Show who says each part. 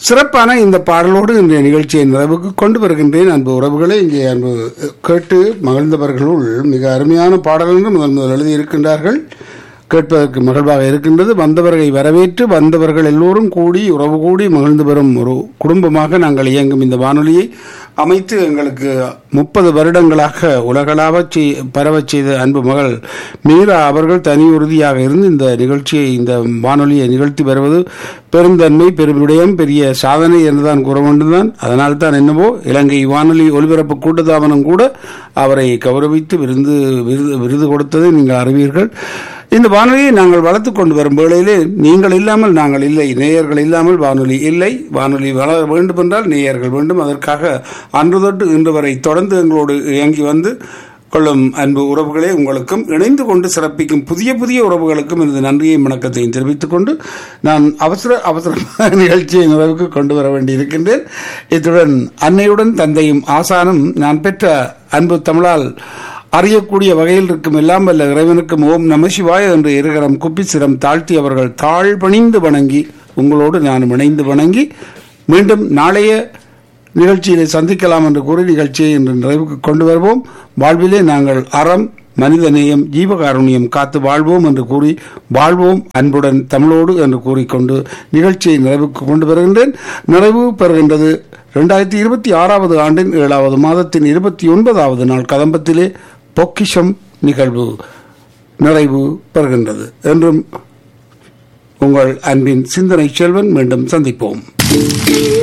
Speaker 1: சிறப்பான இந்த பாடலோடு இன்றைய நிகழ்ச்சியை நிறைவுக்கு கொண்டு வருகின்றேன் அன்பு உறவுகளை இங்கே அன்பு கேட்டு மகிழ்ந்தவர்களுள் மிக அருமையான பாடல் என்று முதல் முதல் எழுதியிருக்கின்றார்கள் கேட்பதற்கு மகிழ்வாக இருக்கின்றது வந்தவர்களை வரவேற்று வந்தவர்கள் எல்லோரும் கூடி உறவு கூடி மகிழ்ந்து வரும் ஒரு குடும்பமாக நாங்கள் இயங்கும் இந்த வானொலியை அமைத்து எங்களுக்கு முப்பது வருடங்களாக உலகளாவ பரவச் செய்த அன்பு மகள் மீரா அவர்கள் தனி உறுதியாக இருந்து இந்த நிகழ்ச்சியை இந்த வானொலியை நிகழ்த்தி வருவது பெருந்தன்மை பெருமிடயம் பெரிய சாதனை என்றுதான் கூற வேண்டும்தான் அதனால் தான் என்னவோ இலங்கை வானொலி ஒலிபரப்பு கூட்டத்தாபனம் கூட அவரை கௌரவித்து விருந்து விருது விருது கொடுத்ததை நீங்கள் அறிவீர்கள் இந்த வானொலியை நாங்கள் வளர்த்து கொண்டு வரும் வேளையிலே நீங்கள் இல்லாமல் நாங்கள் இல்லை நேயர்கள் இல்லாமல் வானொலி இல்லை வானொலி வளர வேண்டும் என்றால் நேயர்கள் வேண்டும் அதற்காக அன்று தொட்டு இன்று வரை தொடர்ந்து எங்களோடு இயங்கி வந்து கொள்ளும் அன்பு உறவுகளே உங்களுக்கும் இணைந்து கொண்டு சிறப்பிக்கும் புதிய புதிய உறவுகளுக்கும் எனது நன்றியையும் வணக்கத்தையும் தெரிவித்துக் கொண்டு நான் அவசர அவசரமாக நிகழ்ச்சியை நிறைவுக்கு கொண்டு வர வேண்டியிருக்கின்றேன் இத்துடன் அன்னையுடன் தந்தையும் ஆசானும் நான் பெற்ற அன்பு தமிழால் அறியக்கூடிய வகையில் இருக்கும் எல்லாம் வல்ல இறைவனுக்கும் ஓம் நம சிவாய என்று இருகரம் குப்பி சிரம் தாழ்த்தி அவர்கள் தாழ் பணிந்து வணங்கி உங்களோடு நான் இணைந்து வணங்கி மீண்டும் நாளைய நிகழ்ச்சியிலே சந்திக்கலாம் என்று கூறி நிகழ்ச்சியை இன்று நிறைவுக்கு கொண்டு வருவோம் வாழ்விலே நாங்கள் அறம் மனிதநேயம் ஜீவகாருண்யம் காத்து வாழ்வோம் என்று கூறி வாழ்வோம் அன்புடன் தமிழோடு என்று கூறிக்கொண்டு நிகழ்ச்சியை நிறைவுக்கு கொண்டு வருகின்றேன் நிறைவு பெறுகின்றது இரண்டாயிரத்தி இருபத்தி ஆறாவது ஆண்டின் ஏழாவது மாதத்தின் இருபத்தி ஒன்பதாவது நாள் கதம்பத்திலே பொக்கிஷம் நிகழ்வு நிறைவு பெறுகின்றது என்றும் உங்கள் அன்பின் சிந்தனை செல்வன் மீண்டும் சந்திப்போம்